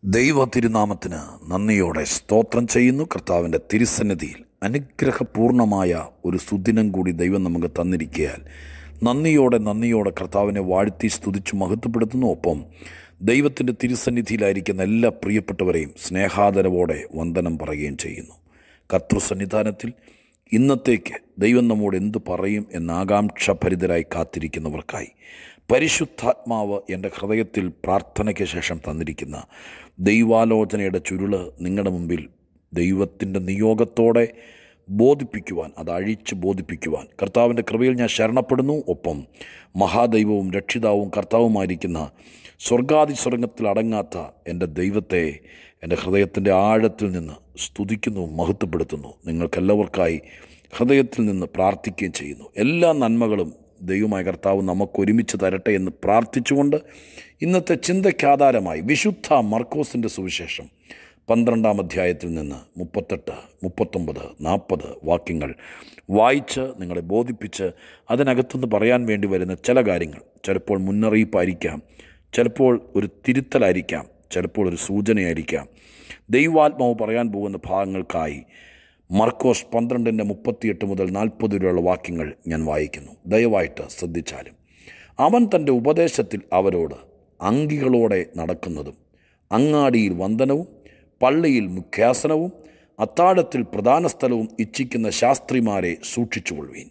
ദൈവ തിരുനാമത്തിന് നന്ദിയോടെ സ്തോത്രം ചെയ്യുന്നു കർത്താവിൻ്റെ തിരുസന്നിധിയിൽ അനുഗ്രഹപൂർണമായ ഒരു സുദിനം കൂടി ദൈവം നമുക്ക് തന്നിരിക്കയാൽ നന്ദിയോടെ നന്ദിയോടെ കർത്താവിനെ വാഴ്ത്തി സ്തുതിച്ചു മഹത്വപ്പെടുത്തുന്നു ഒപ്പം ദൈവത്തിൻ്റെ തിരുസന്നിധിയിലായിരിക്കുന്ന എല്ലാ പ്രിയപ്പെട്ടവരെയും സ്നേഹാദരവോടെ വന്ദനം പറയുകയും ചെയ്യുന്നു കർത്തൃസന്നിധാനത്തിൽ ഇന്നത്തേക്ക് ദൈവം നമ്മോട് എന്തു പറയും എന്ന ആകാംക്ഷഭരിതരായി കാത്തിരിക്കുന്നവർക്കായി പരിശുദ്ധാത്മാവ് എൻ്റെ ഹൃദയത്തിൽ പ്രാർത്ഥനയ്ക്ക് ശേഷം തന്നിരിക്കുന്ന ദൈവാലോചനയുടെ ചുരുള് നിങ്ങളുടെ മുമ്പിൽ ദൈവത്തിൻ്റെ നിയോഗത്തോടെ ബോധിപ്പിക്കുവാൻ അത് അഴിച്ച് ബോധിപ്പിക്കുവാൻ കർത്താവിൻ്റെ കൃപയിൽ ഞാൻ ശരണപ്പെടുന്നു ഒപ്പം മഹാദൈവവും രക്ഷിതാവും കർത്താവുമായിരിക്കുന്ന സ്വർഗാദി സ്വർഗത്തിൽ അടങ്ങാത്ത എൻ്റെ ദൈവത്തെ എൻ്റെ ഹൃദയത്തിൻ്റെ ആഴത്തിൽ നിന്ന് സ്തുതിക്കുന്നു മഹത്വപ്പെടുത്തുന്നു നിങ്ങൾക്കെല്ലാവർക്കായി ഹൃദയത്തിൽ നിന്ന് പ്രാർത്ഥിക്കുകയും ചെയ്യുന്നു എല്ലാ നന്മകളും ദൈവമായ കർത്താവ് നമുക്ക് ഒരുമിച്ച് തരട്ടെ എന്ന് പ്രാർത്ഥിച്ചുകൊണ്ട് ഇന്നത്തെ ചിന്തയ്ക്കാധാരമായി വിശുദ്ധ മർക്കോസിൻ്റെ സുവിശേഷം പന്ത്രണ്ടാം അധ്യായത്തിൽ നിന്ന് മുപ്പത്തെട്ട് മുപ്പത്തൊമ്പത് നാൽപ്പത് വാക്യങ്ങൾ വായിച്ച് നിങ്ങളെ ബോധിപ്പിച്ച് അതിനകത്തുനിന്ന് പറയാൻ വേണ്ടി വരുന്ന ചില കാര്യങ്ങൾ ചിലപ്പോൾ മുന്നറിയിപ്പായിരിക്കാം ചിലപ്പോൾ ഒരു തിരുത്തലായിരിക്കാം ചിലപ്പോൾ ഒരു സൂചനയായിരിക്കാം ദൈവാത്മാവ് പറയാൻ പോകുന്ന ഭാഗങ്ങൾക്കായി മർക്കോസ് പന്ത്രണ്ടിൻ്റെ മുപ്പത്തിയെട്ട് മുതൽ നാൽപ്പത് വരെയുള്ള വാക്യങ്ങൾ ഞാൻ വായിക്കുന്നു ദയവായിട്ട് ശ്രദ്ധിച്ചാലും അവൻ തൻ്റെ ഉപദേശത്തിൽ അവരോട് അങ്കികളോടെ നടക്കുന്നതും അങ്ങാടിയിൽ വന്ദനവും പള്ളിയിൽ മുഖ്യാസനവും അത്താഴത്തിൽ പ്രധാന സ്ഥലവും ഇച്ഛിക്കുന്ന ശാസ്ത്രിമാരെ സൂക്ഷിച്ചുകൊള്ളുവീൻ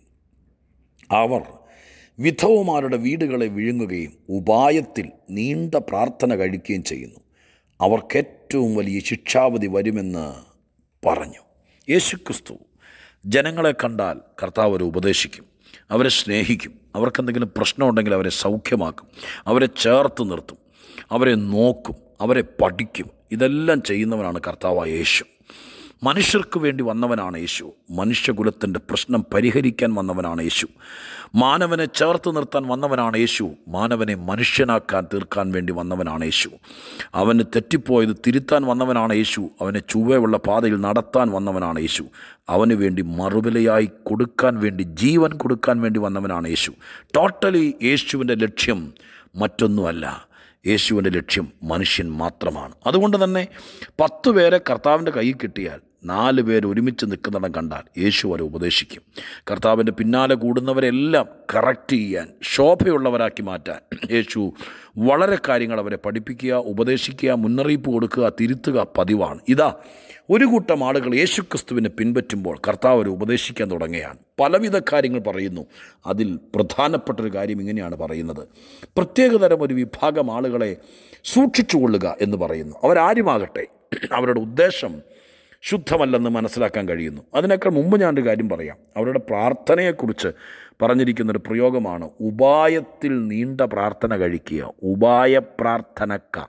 അവർ വിധവമാരുടെ വീടുകളെ വിഴുങ്ങുകയും ഉപായത്തിൽ നീണ്ട പ്രാർത്ഥന കഴിക്കുകയും ചെയ്യുന്നു അവർക്കേറ്റവും വലിയ ശിക്ഷാവധി വരുമെന്ന് പറഞ്ഞു യേശുക്രിസ്തു ജനങ്ങളെ കണ്ടാൽ കർത്താവ് അവരെ ഉപദേശിക്കും അവരെ സ്നേഹിക്കും അവർക്കെന്തെങ്കിലും പ്രശ്നമുണ്ടെങ്കിൽ അവരെ സൗഖ്യമാക്കും അവരെ ചേർത്ത് നിർത്തും അവരെ നോക്കും അവരെ പഠിക്കും ഇതെല്ലാം ചെയ്യുന്നവനാണ് കർത്താവായ യേശു മനുഷ്യർക്ക് വേണ്ടി വന്നവനാണ് യേശു മനുഷ്യകുലത്തിൻ്റെ പ്രശ്നം പരിഹരിക്കാൻ വന്നവനാണ് യേശു മാനവനെ ചേർത്ത് നിർത്താൻ വന്നവനാണ് യേശു മാനവനെ മനുഷ്യനാക്കാൻ തീർക്കാൻ വേണ്ടി വന്നവനാണ് യേശു അവന് തെറ്റിപ്പോയത് തിരുത്താൻ വന്നവനാണ് യേശു അവനെ ചുവയുള്ള പാതയിൽ നടത്താൻ വന്നവനാണ് യേശു അവന് വേണ്ടി മറുവിലയായി കൊടുക്കാൻ വേണ്ടി ജീവൻ കൊടുക്കാൻ വേണ്ടി വന്നവനാണ് യേശു ടോട്ടലി യേശുവിൻ്റെ ലക്ഷ്യം മറ്റൊന്നുമല്ല യേശുവിൻ്റെ ലക്ഷ്യം മനുഷ്യൻ മാത്രമാണ് അതുകൊണ്ട് തന്നെ പത്ത് പേരെ കർത്താവിൻ്റെ കയ്യിൽ കിട്ടിയാൽ നാല് പേര് ഒരുമിച്ച് നിൽക്കുന്നിടം കണ്ടാൽ യേശു അവരെ ഉപദേശിക്കും കർത്താവിൻ്റെ പിന്നാലെ കൂടുന്നവരെല്ലാം കറക്റ്റ് ചെയ്യാൻ ശോഭയുള്ളവരാക്കി മാറ്റാൻ യേശു വളരെ കാര്യങ്ങൾ അവരെ പഠിപ്പിക്കുക ഉപദേശിക്കുക മുന്നറിയിപ്പ് കൊടുക്കുക തിരുത്തുക പതിവാണ് ഇതാ ഒരു കൂട്ടം ആളുകൾ യേശുക്രിസ്തുവിനെ പിൻപറ്റുമ്പോൾ കർത്താവ് അവരെ ഉപദേശിക്കാൻ തുടങ്ങുകയാണ് പലവിധ കാര്യങ്ങൾ പറയുന്നു അതിൽ പ്രധാനപ്പെട്ടൊരു കാര്യം ഇങ്ങനെയാണ് പറയുന്നത് പ്രത്യേകതരം ഒരു വിഭാഗം ആളുകളെ സൂക്ഷിച്ചുകൊള്ളുക എന്ന് പറയുന്നു അവരാരുമാകട്ടെ അവരുടെ ഉദ്ദേശം ശുദ്ധമല്ലെന്ന് മനസ്സിലാക്കാൻ കഴിയുന്നു അതിനേക്കാൾ മുമ്പ് ഞാനൊരു കാര്യം പറയാം അവരുടെ പ്രാർത്ഥനയെക്കുറിച്ച് പറഞ്ഞിരിക്കുന്നൊരു പ്രയോഗമാണ് ഉപായത്തിൽ നീണ്ട പ്രാർത്ഥന കഴിക്കുക ഉപായ പ്രാർത്ഥനക്കാർ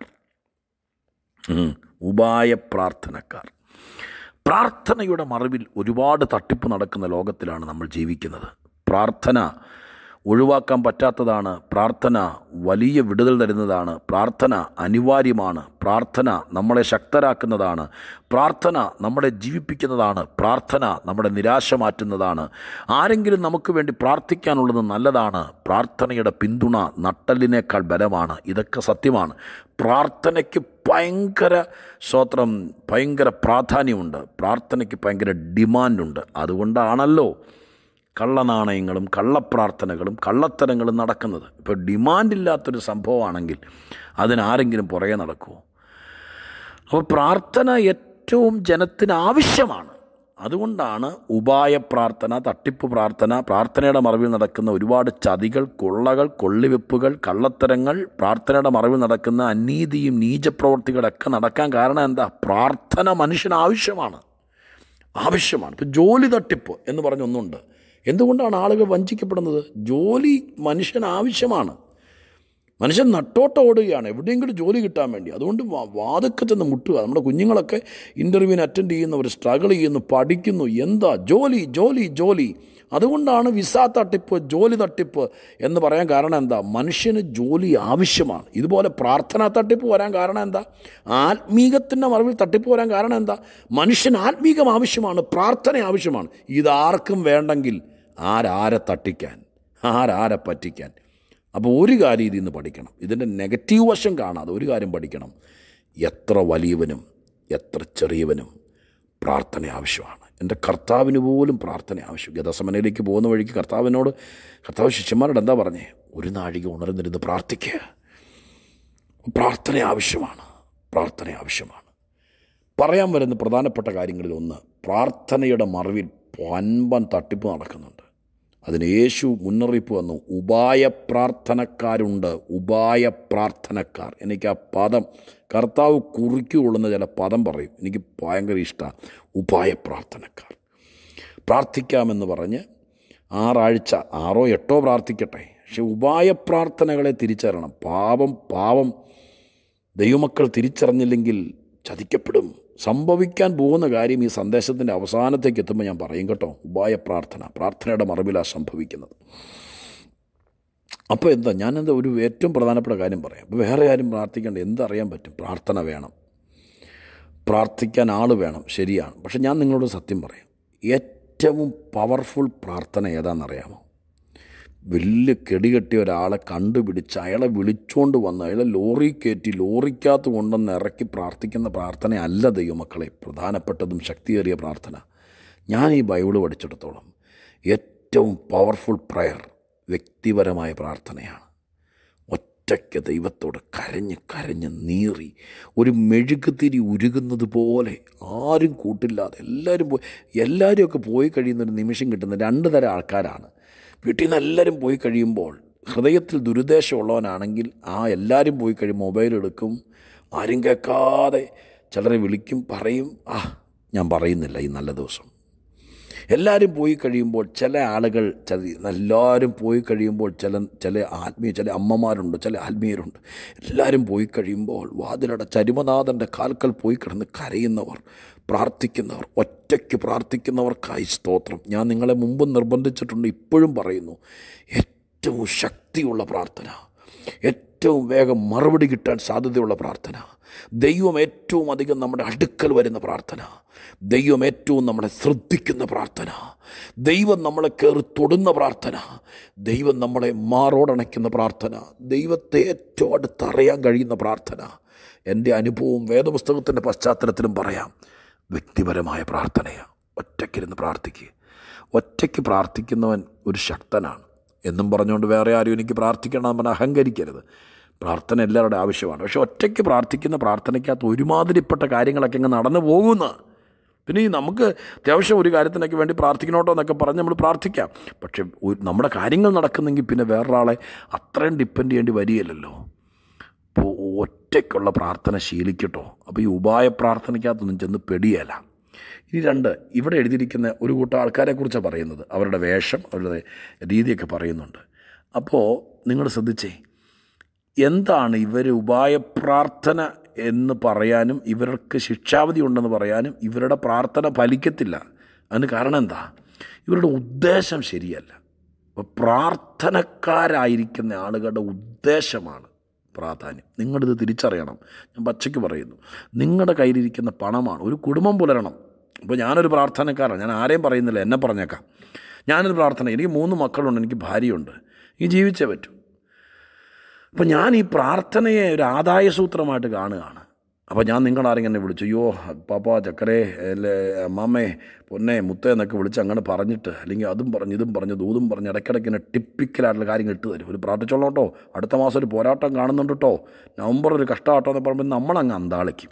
ഉപായ പ്രാർത്ഥനക്കാർ പ്രാർത്ഥനയുടെ മറവിൽ ഒരുപാട് തട്ടിപ്പ് നടക്കുന്ന ലോകത്തിലാണ് നമ്മൾ ജീവിക്കുന്നത് പ്രാർത്ഥന ഒഴിവാക്കാൻ പറ്റാത്തതാണ് പ്രാർത്ഥന വലിയ വിടുതൽ തരുന്നതാണ് പ്രാർത്ഥന അനിവാര്യമാണ് പ്രാർത്ഥന നമ്മളെ ശക്തരാക്കുന്നതാണ് പ്രാർത്ഥന നമ്മളെ ജീവിപ്പിക്കുന്നതാണ് പ്രാർത്ഥന നമ്മുടെ നിരാശ മാറ്റുന്നതാണ് ആരെങ്കിലും നമുക്ക് വേണ്ടി പ്രാർത്ഥിക്കാനുള്ളത് നല്ലതാണ് പ്രാർത്ഥനയുടെ പിന്തുണ നട്ടലിനേക്കാൾ ബലമാണ് ഇതൊക്കെ സത്യമാണ് പ്രാർത്ഥനയ്ക്ക് ഭയങ്കര സ്വത്രം ഭയങ്കര പ്രാധാന്യമുണ്ട് പ്രാർത്ഥനയ്ക്ക് ഭയങ്കര ഡിമാൻഡുണ്ട് അതുകൊണ്ടാണല്ലോ കള്ളനാണയങ്ങളും കള്ളപ്രാർത്ഥനകളും കള്ളത്തരങ്ങളും നടക്കുന്നത് ഇപ്പോൾ ഡിമാൻഡില്ലാത്തൊരു സംഭവമാണെങ്കിൽ അതിനാരെങ്കിലും പുറകെ നടക്കുമോ അപ്പോൾ പ്രാർത്ഥന ഏറ്റവും ജനത്തിന് ആവശ്യമാണ് അതുകൊണ്ടാണ് ഉപായ പ്രാർത്ഥന തട്ടിപ്പ് പ്രാർത്ഥന പ്രാർത്ഥനയുടെ മറവിൽ നടക്കുന്ന ഒരുപാട് ചതികൾ കൊള്ളകൾ കൊള്ളിവെപ്പുകൾ കള്ളത്തരങ്ങൾ പ്രാർത്ഥനയുടെ മറവിൽ നടക്കുന്ന അനീതിയും നീചപ്രവർത്തികളൊക്കെ നടക്കാൻ കാരണം എന്താ പ്രാർത്ഥന മനുഷ്യന് ആവശ്യമാണ് ആവശ്യമാണ് ഇപ്പോൾ ജോലി തട്ടിപ്പ് എന്ന് പറഞ്ഞൊന്നുണ്ട് എന്തുകൊണ്ടാണ് ആളുകൾ വഞ്ചിക്കപ്പെടുന്നത് ജോലി മനുഷ്യന് ആവശ്യമാണ് മനുഷ്യൻ നട്ടോട്ടം ഓടുകയാണ് എവിടെയെങ്കിലും ജോലി കിട്ടാൻ വേണ്ടി അതുകൊണ്ട് വാതൊക്കെ ചെന്ന് മുട്ടുക നമ്മുടെ കുഞ്ഞുങ്ങളൊക്കെ ഇൻ്റർവ്യൂവിന് അറ്റൻഡ് ചെയ്യുന്നവർ സ്ട്രഗിൾ ചെയ്യുന്നു പഠിക്കുന്നു എന്താ ജോലി ജോലി ജോലി അതുകൊണ്ടാണ് വിസ തട്ടിപ്പ് ജോലി തട്ടിപ്പ് എന്ന് പറയാൻ കാരണം എന്താ മനുഷ്യന് ജോലി ആവശ്യമാണ് ഇതുപോലെ പ്രാർത്ഥനാ തട്ടിപ്പ് വരാൻ കാരണം എന്താ ആത്മീകത്തിൻ്റെ മറവിൽ തട്ടിപ്പ് വരാൻ കാരണം എന്താ മനുഷ്യന് ആത്മീകം ആവശ്യമാണ് പ്രാർത്ഥന ആവശ്യമാണ് ഇതാർക്കും വേണ്ടെങ്കിൽ ആരാരെ തട്ടിക്കാൻ ആരാരെ പറ്റിക്കാൻ അപ്പോൾ ഒരു കാര്യം ഇതിൽ നിന്ന് പഠിക്കണം ഇതിൻ്റെ നെഗറ്റീവ് വശം കാണാതെ ഒരു കാര്യം പഠിക്കണം എത്ര വലിയവനും എത്ര ചെറിയവനും പ്രാർത്ഥന ആവശ്യമാണ് എൻ്റെ കർത്താവിന് പോലും പ്രാർത്ഥന ആവശ്യം ഗതസമനയിലേക്ക് പോകുന്ന വഴിക്ക് കർത്താവിനോട് കർത്താവ് ശിഷ്യന്മാരോട് എന്താ പറഞ്ഞേ ഒരു നാഴിക ഉണർന്നിരുന്ന് പ്രാർത്ഥിക്കുക പ്രാർത്ഥന ആവശ്യമാണ് പ്രാർത്ഥന ആവശ്യമാണ് പറയാൻ വരുന്ന പ്രധാനപ്പെട്ട കാര്യങ്ങളിൽ ഒന്ന് പ്രാർത്ഥനയുടെ മറവിൽ വൻപൻ തട്ടിപ്പ് നടക്കുന്നുണ്ട് അതിന് യേശു മുന്നറിയിപ്പ് വന്നു ഉപായ പ്രാർത്ഥനക്കാരുണ്ട് ഉപായ പ്രാർത്ഥനക്കാർ എനിക്ക് ആ പദം കർത്താവ് കുറിക്കുകൊള്ളുന്ന ചില പദം പറയും എനിക്ക് ഭയങ്കര ഇഷ്ടമാണ് ഉപായ പ്രാർത്ഥനക്കാർ പ്രാർത്ഥിക്കാമെന്ന് പറഞ്ഞ് ആറാഴ്ച ആറോ എട്ടോ പ്രാർത്ഥിക്കട്ടെ പക്ഷെ ഉപായ പ്രാർത്ഥനകളെ തിരിച്ചറിയണം പാപം പാവം ദൈവമക്കൾ തിരിച്ചറിഞ്ഞില്ലെങ്കിൽ ചതിക്കപ്പെടും സംഭവിക്കാൻ പോകുന്ന കാര്യം ഈ സന്ദേശത്തിൻ്റെ അവസാനത്തേക്ക് എത്തുമ്പോൾ ഞാൻ പറയും കേട്ടോ ഉപായ പ്രാർത്ഥന പ്രാർത്ഥനയുടെ മറവിലാണ് സംഭവിക്കുന്നത് അപ്പോൾ എന്താ ഞാനെന്താ ഒരു ഏറ്റവും പ്രധാനപ്പെട്ട കാര്യം പറയാം അപ്പോൾ വേറെ ആരും പ്രാർത്ഥിക്കേണ്ട എന്തറിയാൻ പറ്റും പ്രാർത്ഥന വേണം പ്രാർത്ഥിക്കാൻ ആൾ വേണം ശരിയാണ് പക്ഷെ ഞാൻ നിങ്ങളോട് സത്യം പറയാം ഏറ്റവും പവർഫുൾ പ്രാർത്ഥന ഏതാണെന്നറിയാമോ വലിയ കെടികെട്ടിയ ഒരാളെ കണ്ടുപിടിച്ച് അയാളെ വിളിച്ചുകൊണ്ട് വന്ന് അയാളെ ലോറി കയറ്റി ലോറിക്കകത്ത് കൊണ്ടുവന്ന് ഇറക്കി പ്രാർത്ഥിക്കുന്ന പ്രാർത്ഥനയല്ല ദൈവമക്കളെ പ്രധാനപ്പെട്ടതും ശക്തിയേറിയ പ്രാർത്ഥന ഞാൻ ഈ ബൈബിള് പഠിച്ചിടത്തോളം ഏറ്റവും പവർഫുൾ പ്രയർ വ്യക്തിപരമായ പ്രാർത്ഥനയാണ് ഒറ്റയ്ക്ക് ദൈവത്തോട് കരഞ്ഞ് കരഞ്ഞ് നീറി ഒരു മെഴുകുതിരി ഉരുകുന്നത് പോലെ ആരും കൂട്ടില്ലാതെ എല്ലാവരും പോയി എല്ലാവരുമൊക്കെ പോയി കഴിയുന്ന ഒരു നിമിഷം കിട്ടുന്ന രണ്ട് തരം ആൾക്കാരാണ് വീട്ടിൽ നിന്ന് എല്ലാവരും പോയി കഴിയുമ്പോൾ ഹൃദയത്തിൽ ദുരുദ്ദേശമുള്ളവനാണെങ്കിൽ ആ എല്ലാവരും പോയി കഴിയും മൊബൈൽ എടുക്കും ആരും കേൾക്കാതെ ചിലരെ വിളിക്കും പറയും ആ ഞാൻ പറയുന്നില്ല ഈ നല്ല ദിവസം എല്ലാവരും പോയി കഴിയുമ്പോൾ ചില ആളുകൾ ചില എല്ലാവരും പോയി കഴിയുമ്പോൾ ചില ചില ആത്മീയ ചില അമ്മമാരുണ്ട് ചില ആത്മീയരുണ്ട് എല്ലാവരും പോയി കഴിയുമ്പോൾ വാതിലട ചരുമനാഥൻ്റെ കാൽക്കൽ പോയി കിടന്ന് കരയുന്നവർ പ്രാർത്ഥിക്കുന്നവർ ഒറ്റയ്ക്ക് പ്രാർത്ഥിക്കുന്നവർക്കായി സ്തോത്രം ഞാൻ നിങ്ങളെ മുമ്പ് നിർബന്ധിച്ചിട്ടുണ്ട് ഇപ്പോഴും പറയുന്നു ഏറ്റവും ശക്തിയുള്ള പ്രാർത്ഥന ഏറ്റവും വേഗം മറുപടി കിട്ടാൻ സാധ്യതയുള്ള പ്രാർത്ഥന ദൈവം ഏറ്റവും അധികം നമ്മുടെ അടുക്കൽ വരുന്ന പ്രാർത്ഥന ദൈവം ഏറ്റവും നമ്മളെ ശ്രദ്ധിക്കുന്ന പ്രാർത്ഥന ദൈവം നമ്മളെ കയറി തൊടുന്ന പ്രാർത്ഥന ദൈവം നമ്മളെ മാറോടണയ്ക്കുന്ന പ്രാർത്ഥന ദൈവത്തെ ഏറ്റവും അടുത്തറിയാൻ കഴിയുന്ന പ്രാർത്ഥന എൻ്റെ അനുഭവവും വേദപുസ്തകത്തിൻ്റെ പശ്ചാത്തലത്തിലും പറയാം വ്യക്തിപരമായ പ്രാർത്ഥനയാണ് ഒറ്റയ്ക്കിരുന്ന് പ്രാർത്ഥിക്കുക ഒറ്റയ്ക്ക് പ്രാർത്ഥിക്കുന്നവൻ ഒരു ശക്തനാണ് എന്നും പറഞ്ഞുകൊണ്ട് വേറെ ആരും എനിക്ക് പ്രാർത്ഥിക്കണം എന്ന് പറഞ്ഞാൽ അഹങ്കരിക്കരുത് പ്രാർത്ഥന എല്ലാവരുടെ ആവശ്യമാണ് പക്ഷെ ഒറ്റയ്ക്ക് പ്രാർത്ഥിക്കുന്ന പ്രാർത്ഥനയ്ക്കകത്ത് ഒരുമാതിരിപ്പെട്ട കാര്യങ്ങളൊക്കെ ഇങ്ങ് നടന്നു പോകുന്ന പിന്നെ ഈ നമുക്ക് അത്യാവശ്യം ഒരു കാര്യത്തിനൊക്കെ വേണ്ടി പ്രാർത്ഥിക്കണോട്ടോ എന്നൊക്കെ പറഞ്ഞ് നമ്മൾ പ്രാർത്ഥിക്കാം പക്ഷെ ഒരു- നമ്മുടെ കാര്യങ്ങൾ നടക്കുന്നെങ്കിൽ പിന്നെ വേറൊരാളെ അത്രയും ഡിപ്പെൻഡ് ചെയ്യേണ്ടി വരികയില്ലല്ലോ അപ്പോൾ ഒറ്റയ്ക്കുള്ള പ്രാർത്ഥന ശീലിക്കട്ടോ അപ്പോൾ ഈ ഉപായ പ്രാർത്ഥനയ്ക്കകത്തൊന്നും ചെന്ന് പെടിയല്ല ഇനി രണ്ട് ഇവിടെ എഴുതിയിരിക്കുന്ന ഒരു കൂട്ടം ആൾക്കാരെക്കുറിച്ചാണ് പറയുന്നത് അവരുടെ വേഷം അവരുടെ രീതിയൊക്കെ പറയുന്നുണ്ട് അപ്പോൾ നിങ്ങൾ ശ്രദ്ധിച്ചേ എന്താണ് ഇവർ ഉപായ പ്രാർത്ഥന എന്ന് പറയാനും ഇവർക്ക് ശിക്ഷാവധി ഉണ്ടെന്ന് പറയാനും ഇവരുടെ പ്രാർത്ഥന ഫലിക്കത്തില്ല അതിന് കാരണം എന്താ ഇവരുടെ ഉദ്ദേശം ശരിയല്ല അപ്പോൾ പ്രാർത്ഥനക്കാരായിരിക്കുന്ന ആളുകളുടെ ഉദ്ദേശമാണ് പ്രാധാന്യം നിങ്ങളിത് തിരിച്ചറിയണം ഞാൻ പച്ചയ്ക്ക് പറയുന്നു നിങ്ങളുടെ കയ്യിലിരിക്കുന്ന പണമാണ് ഒരു കുടുംബം പുലരണം അപ്പോൾ ഞാനൊരു പ്രാർത്ഥനക്കാരാണ് ഞാൻ ആരെയും പറയുന്നില്ല എന്നെ പറഞ്ഞേക്കാം ഞാനൊരു പ്രാർത്ഥന എനിക്ക് മൂന്ന് മക്കളുണ്ട് എനിക്ക് ഭാര്യയുണ്ട് എനിക്ക് ജീവിച്ചേ പറ്റൂ അപ്പോൾ ഞാൻ ഈ പ്രാർത്ഥനയെ ഒരു ആദായ സൂത്രമായിട്ട് കാണുകയാണ് അപ്പോൾ ഞാൻ നിങ്ങളാരെങ്കിലും എന്നെ വിളിച്ചു അയ്യോ പാപ്പ ചക്കരേ അല്ലേ അമ്മാമ്മേ പൊന്നെ മുത്തേ എന്നൊക്കെ വിളിച്ച് അങ്ങനെ പറഞ്ഞിട്ട് അല്ലെങ്കിൽ അതും പറഞ്ഞ് ഇതും പറഞ്ഞ് ദൂതും പറഞ്ഞ് ഇടയ്ക്കിടയ്ക്ക് എന്നെ ടിപ്പിക്കലായിട്ടുള്ള കാര്യങ്ങൾ ഇട്ട് തരും ഒരു പ്രാർത്ഥിച്ചോളാം കേട്ടോ അടുത്ത മാസം ഒരു പോരാട്ടം കാണുന്നുണ്ട് കേട്ടോ നവംബർ ഒരു കഷ്ടമാട്ടോ എന്ന് പറയുമ്പോൾ നമ്മളങ്ങ് അന്താളിക്കും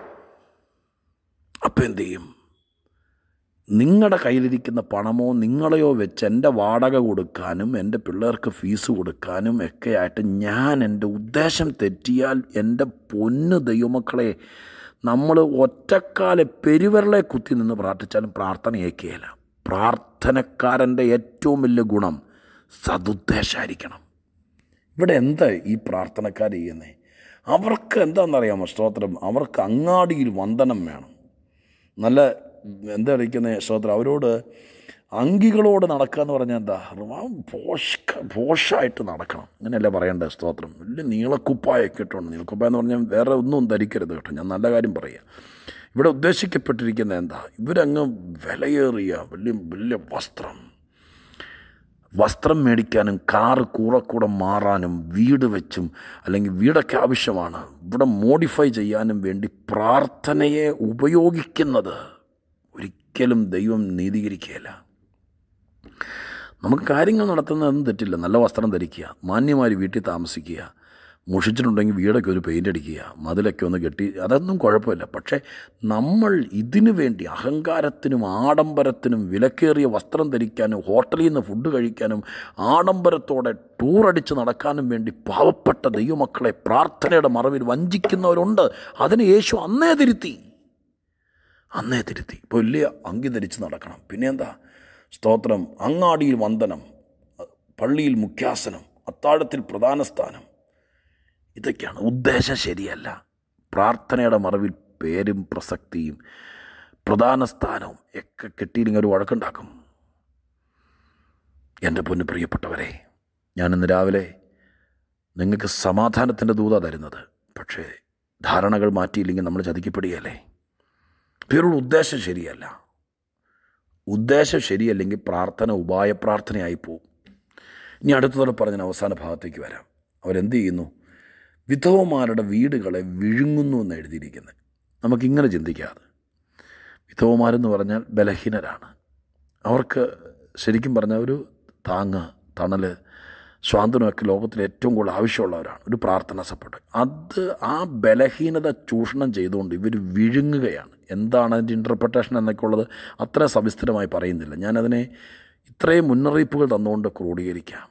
അപ്പോൾ എന്ത് ചെയ്യും നിങ്ങളുടെ കയ്യിലിരിക്കുന്ന പണമോ നിങ്ങളെയോ വെച്ച് എൻ്റെ വാടക കൊടുക്കാനും എൻ്റെ പിള്ളേർക്ക് ഫീസ് കൊടുക്കാനും ഒക്കെ ആയിട്ട് ഞാൻ എൻ്റെ ഉദ്ദേശം തെറ്റിയാൽ എൻ്റെ പൊന്ന് ദൈവമക്കളെ നമ്മൾ ഒറ്റക്കാലെ പെരുവിരലെ കുത്തി നിന്ന് പ്രാർത്ഥിച്ചാലും പ്രാർത്ഥന ഏക്കുകയില്ല പ്രാർത്ഥനക്കാരൻ്റെ ഏറ്റവും വലിയ ഗുണം സതുദ്ദേശമായിരിക്കണം ഇവിടെ എന്താ ഈ പ്രാർത്ഥനക്കാർ ചെയ്യുന്നത് അവർക്ക് എന്താണെന്നറിയാമോ സ്തോത്രം അവർക്ക് അങ്ങാടിയിൽ വന്ദനം വേണം നല്ല എന്താ വിളിക്കുന്നത് സ്തോത്രം അവരോട് അങ്കികളോട് നടക്കുക എന്ന് പറഞ്ഞാൽ എന്താ പോഷ പോഷായിട്ട് നടക്കണം അങ്ങനെയല്ല പറയേണ്ടത് സ്തോത്രം വലിയ നീളക്കുപ്പായൊക്കെ ഇട്ടുണ്ട് നീളക്കുപ്പായ എന്ന് പറഞ്ഞാൽ വേറെ ഒന്നും ധരിക്കരുത് കേട്ടോ ഞാൻ നല്ല കാര്യം പറയുക ഇവിടെ ഉദ്ദേശിക്കപ്പെട്ടിരിക്കുന്നത് എന്താ ഇവരങ്ങ് വിലയേറിയ വലിയ വലിയ വസ്ത്രം വസ്ത്രം മേടിക്കാനും കാറ് കൂടെ കൂടെ മാറാനും വീട് വെച്ചും അല്ലെങ്കിൽ വീടൊക്കെ ആവശ്യമാണ് ഇവിടെ മോഡിഫൈ ചെയ്യാനും വേണ്ടി പ്രാർത്ഥനയെ ഉപയോഗിക്കുന്നത് ഒരിക്കലും ദൈവം നീതീകരിക്കുകയില്ല നമുക്ക് കാര്യങ്ങൾ നടത്തുന്നതൊന്നും തെറ്റില്ല നല്ല വസ്ത്രം ധരിക്കുക മാന്യമാര് വീട്ടിൽ താമസിക്കുക മുഷിച്ചിട്ടുണ്ടെങ്കിൽ വീടൊക്കെ ഒരു പെയിൻ്റ് അടിക്കുക മതിലൊക്കെ ഒന്ന് കെട്ടി അതൊന്നും കുഴപ്പമില്ല പക്ഷേ നമ്മൾ ഇതിനു വേണ്ടി അഹങ്കാരത്തിനും ആഡംബരത്തിനും വിലക്കേറിയ വസ്ത്രം ധരിക്കാനും ഹോട്ടലിൽ നിന്ന് ഫുഡ് കഴിക്കാനും ആഡംബരത്തോടെ ടൂർ അടിച്ച് നടക്കാനും വേണ്ടി പാവപ്പെട്ട ദൈവമക്കളെ പ്രാർത്ഥനയുടെ മറവിൽ വഞ്ചിക്കുന്നവരുണ്ട് അതിന് യേശു അന്നേ തിരുത്തി അന്നേ തിരുത്തി ഇപ്പോൾ വലിയ അങ്കി ധരിച്ച് നടക്കണം പിന്നെ എന്താ സ്തോത്രം അങ്ങാടിയിൽ വന്ദനം പള്ളിയിൽ മുഖ്യാസനം അത്താഴത്തിൽ പ്രധാന സ്ഥാനം ഇതൊക്കെയാണ് ഉദ്ദേശം ശരിയല്ല പ്രാർത്ഥനയുടെ മറവിൽ പേരും പ്രസക്തിയും പ്രധാന സ്ഥാനവും ഒക്കെ കെട്ടിയില്ലെങ്കിൽ ഒരു വഴക്കുണ്ടാക്കും എൻ്റെ പൊന്നു പ്രിയപ്പെട്ടവരെ ഞാനിന്ന് രാവിലെ നിങ്ങൾക്ക് സമാധാനത്തിൻ്റെ ദൂത തരുന്നത് പക്ഷേ ധാരണകൾ മാറ്റിയില്ലെങ്കിൽ നമ്മൾ ചതിക്കപ്പെടുകയല്ലേ ഇവരുടെ ഉദ്ദേശം ശരിയല്ല ഉദ്ദേശം ശരിയല്ലെങ്കിൽ പ്രാർത്ഥന ഉപായ പ്രാർത്ഥനയായി പോവും ഇനി അടുത്തതോടെ പറഞ്ഞ അവസാന ഭാഗത്തേക്ക് വരാം അവരെന്ത് ചെയ്യുന്നു വിധവമാരുടെ വീടുകളെ വിഴുങ്ങുന്നു എന്ന് എഴുതിയിരിക്കുന്നത് നമുക്കിങ്ങനെ ചിന്തിക്കാതെ വിധവമാരെന്ന് പറഞ്ഞാൽ ബലഹീനരാണ് അവർക്ക് ശരിക്കും പറഞ്ഞാൽ ഒരു താങ്ങ് തണൽ സ്വാതന്ത്ര്യമൊക്കെ ലോകത്തിൽ ഏറ്റവും കൂടുതൽ ആവശ്യമുള്ളവരാണ് ഒരു പ്രാർത്ഥന സപ്പോർട്ട് അത് ആ ബലഹീനത ചൂഷണം ചെയ്തുകൊണ്ട് ഇവർ വിഴുങ്ങുകയാണ് എന്താണ് അതിൻ്റെ ഇൻ്റർപ്രിട്ടേഷൻ എന്നൊക്കെ ഉള്ളത് അത്ര സവിസ്തരമായി പറയുന്നില്ല ഞാനതിനെ ഇത്രയും മുന്നറിയിപ്പുകൾ തന്നുകൊണ്ട് ക്രോഡീകരിക്കാം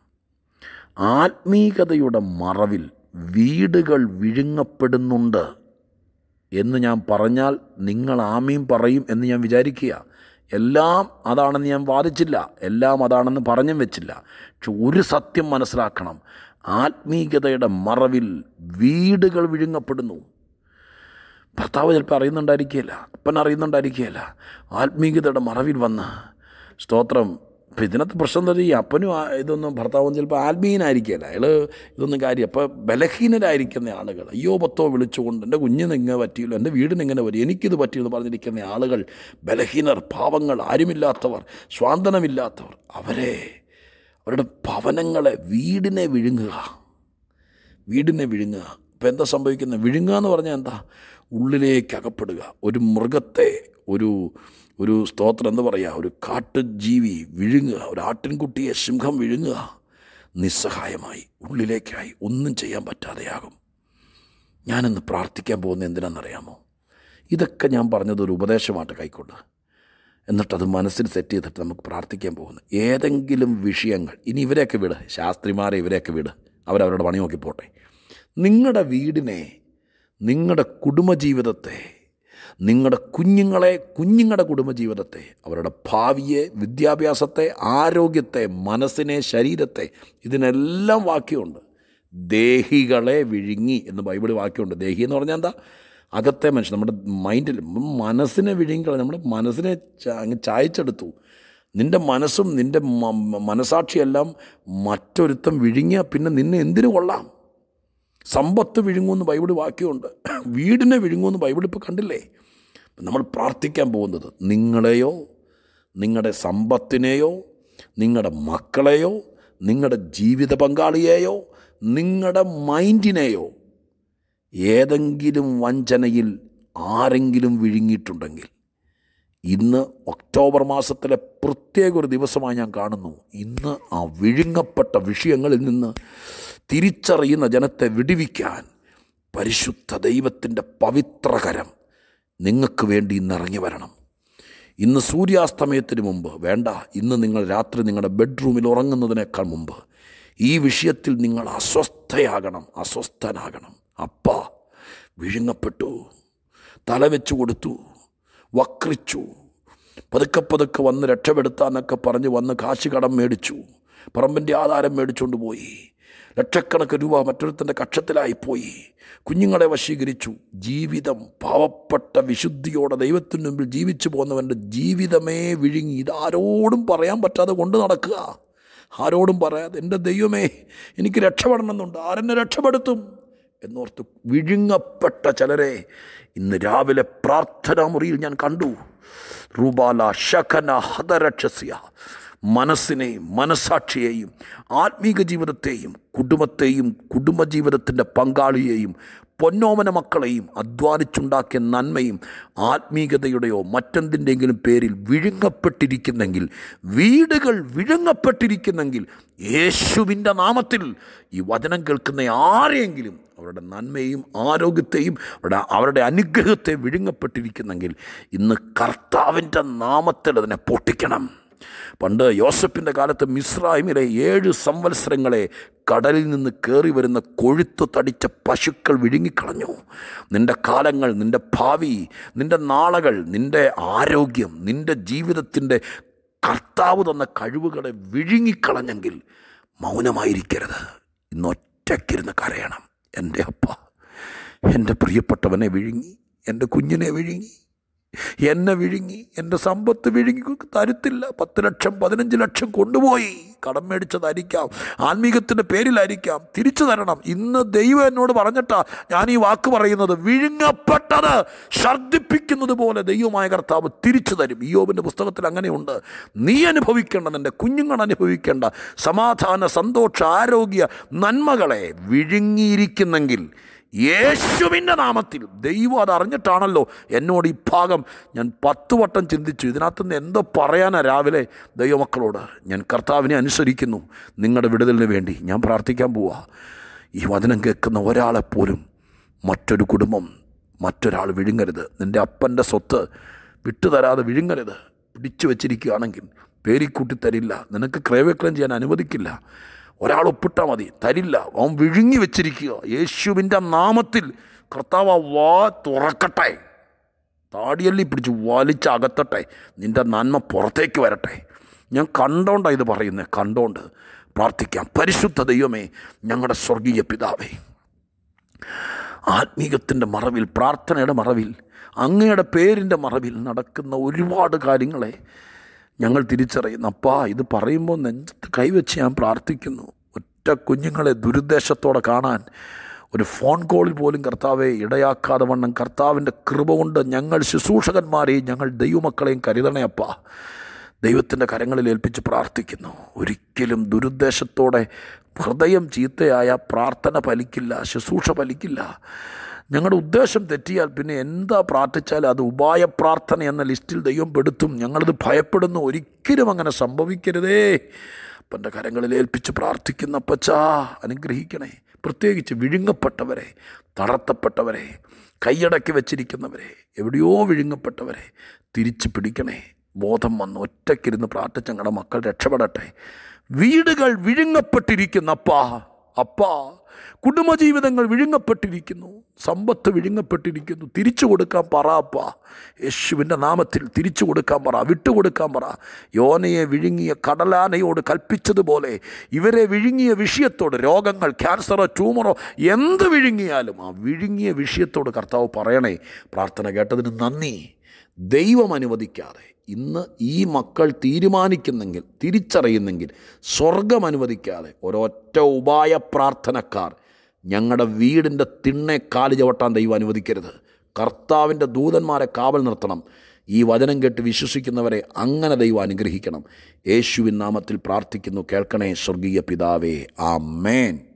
ആത്മീകതയുടെ മറവിൽ വീടുകൾ വിഴുങ്ങപ്പെടുന്നുണ്ട് എന്ന് ഞാൻ പറഞ്ഞാൽ നിങ്ങൾ ആമീൻ പറയും എന്ന് ഞാൻ വിചാരിക്കുക എല്ലാം അതാണെന്ന് ഞാൻ വാദിച്ചില്ല എല്ലാം അതാണെന്ന് പറഞ്ഞും വെച്ചില്ല പക്ഷെ ഒരു സത്യം മനസ്സിലാക്കണം ആത്മീകതയുടെ മറവിൽ വീടുകൾ വിഴുങ്ങപ്പെടുന്നു ഭർത്താവ് ചിലപ്പോൾ അറിയുന്നുണ്ടായിരിക്കുകയില്ല അപ്പൻ അറിയുന്നുണ്ടായിരിക്കുകയില്ല ആത്മീയതയുടെ മറവിൽ വന്ന് സ്തോത്രം ഇപ്പം ഇതിനകത്ത് പ്രശ്നം എന്താ ഈ അപ്പനും ആ ഇതൊന്നും ഭർത്താവും ചിലപ്പോൾ ആത്മീയനായിരിക്കുകയില്ല അയാൾ ഇതൊന്നും കാര്യം അപ്പോൾ ബലഹീനരായിരിക്കുന്ന ആളുകൾ അയ്യോ പത്തോ വിളിച്ചുകൊണ്ട് എൻ്റെ കുഞ്ഞിന് ഇങ്ങനെ പറ്റിയല്ലോ എൻ്റെ വീടിന് ഇങ്ങനെ വരും എനിക്കിത് പറ്റിയെന്ന് പറഞ്ഞിരിക്കുന്ന ആളുകൾ ബലഹീനർ പാവങ്ങൾ ആരുമില്ലാത്തവർ സ്വാന്തനമില്ലാത്തവർ അവരെ അവരുടെ ഭവനങ്ങളെ വീടിനെ വിഴുങ്ങുക വീടിനെ വിഴുങ്ങുക ഇപ്പം എന്താ സംഭവിക്കുന്നത് വിഴുങ്ങുക എന്ന് പറഞ്ഞാൽ എന്താ ഉള്ളിലേക്ക് അകപ്പെടുക ഒരു മൃഗത്തെ ഒരു ഒരു സ്തോത്രം എന്താ പറയുക ഒരു കാട്ടുജീവി വിഴുങ്ങുക ഒരു ആട്ടിൻകുട്ടിയെ സിംഹം വിഴുങ്ങുക നിസ്സഹായമായി ഉള്ളിലേക്കായി ഒന്നും ചെയ്യാൻ പറ്റാതെയാകും ഞാനിന്ന് പ്രാർത്ഥിക്കാൻ പോകുന്ന എന്തിനാണെന്നറിയാമോ ഇതൊക്കെ ഞാൻ പറഞ്ഞത് ഒരു ഉപദേശമായിട്ട് കൈക്കൊണ്ട് എന്നിട്ടത് മനസ്സിൽ സെറ്റ് ചെയ്തിട്ട് നമുക്ക് പ്രാർത്ഥിക്കാൻ പോകുന്നു ഏതെങ്കിലും വിഷയങ്ങൾ ഇനി ഇവരെയൊക്കെ വിട് ശാസ്ത്രിമാരെ ഇവരെയൊക്കെ വിട് അവരവരുടെ പണി നോക്കി പോട്ടെ നിങ്ങളുടെ വീടിനെ നിങ്ങളുടെ കുടുംബജീവിതത്തെ നിങ്ങളുടെ കുഞ്ഞുങ്ങളെ കുഞ്ഞുങ്ങളുടെ കുടുംബജീവിതത്തെ അവരുടെ ഭാവിയെ വിദ്യാഭ്യാസത്തെ ആരോഗ്യത്തെ മനസ്സിനെ ശരീരത്തെ ഇതിനെല്ലാം വാക്യമുണ്ട് ദേഹികളെ വിഴുങ്ങി എന്ന് ബൈബിൾ വാക്യമുണ്ട് ദേഹി എന്ന് പറഞ്ഞാൽ എന്താ അകത്തെ മനുഷ്യൻ നമ്മുടെ മൈൻഡിൽ മനസ്സിനെ വിഴുങ്ങിക്കളെ നമ്മുടെ മനസ്സിനെ ച- അങ്ങ് ചായച്ചെടുത്തു നിൻ്റെ മനസ്സും നിൻ്റെ മ- മനസാക്ഷിയെല്ലാം മറ്റൊരുത്തം വിഴുങ്ങിയാൽ പിന്നെ നിന്നെ എന്തിനു കൊള്ളാം സമ്പത്ത് വിഴുങ്ങുമെന്ന് ബൈബിൾ വാക്യമുണ്ട് വീടിനെ വിഴുങ്ങുമെന്ന് ബൈബിൾ ഇപ്പോൾ കണ്ടില്ലേ നമ്മൾ പ്രാർത്ഥിക്കാൻ പോകുന്നത് നിങ്ങളെയോ നിങ്ങളുടെ സമ്പത്തിനെയോ നിങ്ങളുടെ മക്കളെയോ നിങ്ങളുടെ ജീവിത പങ്കാളിയെയോ നിങ്ങളുടെ മൈൻഡിനെയോ ഏതെങ്കിലും വഞ്ചനയിൽ ആരെങ്കിലും വിഴുങ്ങിയിട്ടുണ്ടെങ്കിൽ ഇന്ന് ഒക്ടോബർ മാസത്തിലെ പ്രത്യേക ഒരു ദിവസമായി ഞാൻ കാണുന്നു ഇന്ന് ആ വിഴുങ്ങപ്പെട്ട വിഷയങ്ങളിൽ നിന്ന് തിരിച്ചറിയുന്ന ജനത്തെ വിടുവിക്കാൻ പരിശുദ്ധ ദൈവത്തിൻ്റെ പവിത്രകരം നിങ്ങൾക്ക് വേണ്ടി ഇന്ന് ഇറങ്ങി വരണം ഇന്ന് സൂര്യാസ്തമയത്തിന് മുമ്പ് വേണ്ട ഇന്ന് നിങ്ങൾ രാത്രി നിങ്ങളുടെ ബെഡ്റൂമിൽ ഉറങ്ങുന്നതിനേക്കാൾ മുമ്പ് ഈ വിഷയത്തിൽ നിങ്ങൾ അസ്വസ്ഥയാകണം അസ്വസ്ഥനാകണം അപ്പ വിഴുങ്ങപ്പെട്ടു തലവെച്ചു കൊടുത്തു വക്രിച്ചു പതുക്കെ പതുക്കെ വന്ന് രക്ഷപ്പെടുത്താനൊക്കെ പറഞ്ഞ് വന്ന് കാശ് കടം മേടിച്ചു പറമ്പിൻ്റെ ആധാരം മേടിച്ചുകൊണ്ട് പോയി ലക്ഷക്കണക്ക് രൂപ മറ്റൊരുത്തൻ്റെ കക്ഷത്തിലായിപ്പോയി കുഞ്ഞുങ്ങളെ വശീകരിച്ചു ജീവിതം പാവപ്പെട്ട വിശുദ്ധിയോടെ ദൈവത്തിന് മുമ്പിൽ ജീവിച്ചു പോകുന്നവൻ്റെ ജീവിതമേ വിഴുങ്ങി ഇതാരോടും പറയാൻ പറ്റാതെ കൊണ്ട് നടക്കുക ആരോടും പറയാതെ എൻ്റെ ദൈവമേ എനിക്ക് രക്ഷപ്പെടണമെന്നുണ്ട് ആരെന്നെ രക്ഷപ്പെടുത്തും എന്നോർത്ത് വിഴുങ്ങപ്പെട്ട ചിലരെ ഇന്ന് രാവിലെ പ്രാർത്ഥനാ മുറിയിൽ ഞാൻ കണ്ടു റുബാല ശഖന ഹതരക്ഷസ്യ മനസ്സിനെയും മനസാക്ഷിയെയും ആത്മീക ജീവിതത്തെയും കുടുംബത്തെയും കുടുംബജീവിതത്തിൻ്റെ പങ്കാളിയെയും പൊന്നോമന മക്കളെയും അധ്വാനിച്ചുണ്ടാക്കിയ നന്മയും ആത്മീകതയുടെയോ മറ്റെന്തിൻ്റെങ്കിലും പേരിൽ വിഴുങ്ങപ്പെട്ടിരിക്കുന്നെങ്കിൽ വീടുകൾ വിഴുങ്ങപ്പെട്ടിരിക്കുന്നെങ്കിൽ യേശുവിൻ്റെ നാമത്തിൽ ഈ വചനം കേൾക്കുന്ന ആരെയെങ്കിലും അവരുടെ നന്മയും ആരോഗ്യത്തെയും അവരുടെ അവരുടെ അനുഗ്രഹത്തെ വിഴുങ്ങപ്പെട്ടിരിക്കുന്നെങ്കിൽ ഇന്ന് കർത്താവിൻ്റെ നാമത്തിൽ അതിനെ പൊട്ടിക്കണം പണ്ട് യോസഫിൻ്റെ കാലത്ത് മിസ്രൈമിലെ ഏഴ് സംവത്സരങ്ങളെ കടലിൽ നിന്ന് കയറി വരുന്ന കൊഴുത്തു തടിച്ച പശുക്കൾ വിഴുങ്ങിക്കളഞ്ഞു നിൻ്റെ കാലങ്ങൾ നിൻ്റെ ഭാവി നിൻ്റെ നാളകൾ നിൻ്റെ ആരോഗ്യം നിൻ്റെ ജീവിതത്തിൻ്റെ കർത്താവ് തന്ന കഴിവുകളെ വിഴുങ്ങിക്കളഞ്ഞെങ്കിൽ മൗനമായിരിക്കരുത് ഇന്ന് ഒറ്റയ്ക്കിരുന്ന് കരയണം എൻ്റെ അപ്പ എൻ്റെ പ്രിയപ്പെട്ടവനെ വിഴുങ്ങി എൻ്റെ കുഞ്ഞിനെ വിഴുങ്ങി എന്നെ വിഴുങ്ങി എൻ്റെ സമ്പത്ത് വിഴുങ്ങി തരുത്തില്ല പത്ത് ലക്ഷം പതിനഞ്ച് ലക്ഷം കൊണ്ടുപോയി കടം മേടിച്ചതായിരിക്കാം ആത്മീകത്തിൻ്റെ പേരിലായിരിക്കാം തിരിച്ചു തരണം ഇന്ന് ദൈവം എന്നോട് പറഞ്ഞിട്ടാ ഞാൻ ഈ വാക്ക് പറയുന്നത് വിഴുങ്ങപ്പെട്ടത് ഛർദ്ദിപ്പിക്കുന്നത് പോലെ ദൈവമായ കർത്താവ് തിരിച്ചു തരും യോബിൻ്റെ പുസ്തകത്തിൽ അങ്ങനെയുണ്ട് നീ അനുഭവിക്കേണ്ട നിൻ്റെ കുഞ്ഞുങ്ങൾ അനുഭവിക്കേണ്ട സമാധാന സന്തോഷ ആരോഗ്യ നന്മകളെ വിഴുങ്ങിയിരിക്കുന്നെങ്കിൽ യേശുവിൻ്റെ നാമത്തിൽ ദൈവം അത് അറിഞ്ഞിട്ടാണല്ലോ എന്നോട് ഈ ഭാഗം ഞാൻ പത്ത് വട്ടം ചിന്തിച്ചു ഇതിനകത്തുനിന്ന് എന്തോ പറയാനാ രാവിലെ ദൈവമക്കളോട് ഞാൻ കർത്താവിനെ അനുസരിക്കുന്നു നിങ്ങളുടെ വിടുതലിന് വേണ്ടി ഞാൻ പ്രാർത്ഥിക്കാൻ പോവാ ഈ വചനം കേൾക്കുന്ന ഒരാളെപ്പോലും മറ്റൊരു കുടുംബം മറ്റൊരാൾ വിഴുങ്ങരുത് നിൻ്റെ അപ്പൻ്റെ സ്വത്ത് വിട്ടുതരാതെ വിഴുങ്ങരുത് പിടിച്ചു വച്ചിരിക്കുകയാണെങ്കിൽ പേരിക്കൂട്ടി തരില്ല നിനക്ക് ക്രയവിക്രയം ചെയ്യാൻ അനുവദിക്കില്ല ഒരാൾ ഒപ്പിട്ടാൽ മതി തരില്ല അവൻ വിഴുങ്ങി വെച്ചിരിക്കുക യേശുവിൻ്റെ നാമത്തിൽ കർത്താവ് ആ വാ തുറക്കട്ടെ താടിയല്ലി പിടിച്ച് വലിച്ചകത്തട്ടെ നിൻ്റെ നന്മ പുറത്തേക്ക് വരട്ടെ ഞാൻ കണ്ടോണ്ടാണ് ഇത് പറയുന്നത് കണ്ടോണ്ട് പ്രാർത്ഥിക്കാം പരിശുദ്ധ ദൈവമേ ഞങ്ങളുടെ സ്വർഗീയ പിതാവേ ആത്മീകത്തിൻ്റെ മറവിൽ പ്രാർത്ഥനയുടെ മറവിൽ അങ്ങയുടെ പേരിൻ്റെ മറവിൽ നടക്കുന്ന ഒരുപാട് കാര്യങ്ങളെ ഞങ്ങൾ തിരിച്ചറിയുന്നു അപ്പാ ഇത് പറയുമ്പോൾ നെഞ്ചത്ത് കൈവച്ച് ഞാൻ പ്രാർത്ഥിക്കുന്നു ഒറ്റ കുഞ്ഞുങ്ങളെ ദുരുദ്ദേശത്തോടെ കാണാൻ ഒരു ഫോൺ കോളിൽ പോലും കർത്താവെ ഇടയാക്കാതെ വണ്ണം കർത്താവിൻ്റെ കൃപ കൊണ്ട് ഞങ്ങൾ ശുശ്രൂഷകന്മാരെയും ഞങ്ങൾ ദൈവമക്കളെയും കരുതണേ അപ്പാ ദൈവത്തിൻ്റെ കരങ്ങളിൽ ഏൽപ്പിച്ച് പ്രാർത്ഥിക്കുന്നു ഒരിക്കലും ദുരുദ്ദേശത്തോടെ ഹൃദയം ചീത്തയായ പ്രാർത്ഥന ഫലിക്കില്ല ശുശ്രൂഷ ഫലിക്കില്ല ഞങ്ങളുടെ ഉദ്ദേശം തെറ്റിയാൽ പിന്നെ എന്താ പ്രാർത്ഥിച്ചാലും അത് ഉപായ പ്രാർത്ഥന എന്ന ലിസ്റ്റിൽ ദൈവം പെടുത്തും ഞങ്ങളിത് ഭയപ്പെടുന്നു ഒരിക്കലും അങ്ങനെ സംഭവിക്കരുതേ അപ്പൻ്റെ കരങ്ങളിൽ ഏൽപ്പിച്ച് പ്രാർത്ഥിക്കുന്ന അപ്പച്ചാ അനുഗ്രഹിക്കണേ പ്രത്യേകിച്ച് വിഴുങ്ങപ്പെട്ടവരെ തളർത്തപ്പെട്ടവരെ കൈയടക്കി വച്ചിരിക്കുന്നവരെ എവിടെയോ വിഴുങ്ങപ്പെട്ടവരെ തിരിച്ച് പിടിക്കണേ ബോധം വന്ന് ഒറ്റയ്ക്കിരുന്ന് പ്രാർത്ഥിച്ച് ഞങ്ങളുടെ മക്കൾ രക്ഷപ്പെടട്ടെ വീടുകൾ വിഴുങ്ങപ്പെട്ടിരിക്കുന്ന അപ്പാ അപ്പാ കുടുംബജീവിതങ്ങൾ വിഴുങ്ങപ്പെട്ടിരിക്കുന്നു സമ്പത്ത് വിഴുങ്ങപ്പെട്ടിരിക്കുന്നു തിരിച്ചു കൊടുക്കാൻ പറ അപ്പ യേശുവിൻ്റെ നാമത്തിൽ തിരിച്ചു കൊടുക്കാൻ പറ വിട്ടുകൊടുക്കാൻ പറ യോനയെ വിഴുങ്ങിയ കടലാനയോട് കൽപ്പിച്ചതുപോലെ ഇവരെ വിഴുങ്ങിയ വിഷയത്തോട് രോഗങ്ങൾ ക്യാൻസറോ ട്യൂമറോ എന്ത് വിഴുങ്ങിയാലും ആ വിഴുങ്ങിയ വിഷയത്തോട് കർത്താവ് പറയണേ പ്രാർത്ഥന കേട്ടതിന് നന്ദി ദൈവം അനുവദിക്കാതെ ഇന്ന് ഈ മക്കൾ തീരുമാനിക്കുന്നെങ്കിൽ തിരിച്ചറിയുന്നെങ്കിൽ സ്വർഗം അനുവദിക്കാതെ ഒരൊറ്റ ഉപായ പ്രാർത്ഥനക്കാർ ഞങ്ങളുടെ വീടിൻ്റെ തിണ്ണെ കാല് ചവിട്ടാൻ ദൈവം അനുവദിക്കരുത് കർത്താവിൻ്റെ ദൂതന്മാരെ കാവൽ നിർത്തണം ഈ വചനം കേട്ട് വിശ്വസിക്കുന്നവരെ അങ്ങനെ ദൈവം അനുഗ്രഹിക്കണം യേശുവിൻ നാമത്തിൽ പ്രാർത്ഥിക്കുന്നു കേൾക്കണേ സ്വർഗീയ പിതാവേ ആ മേൻ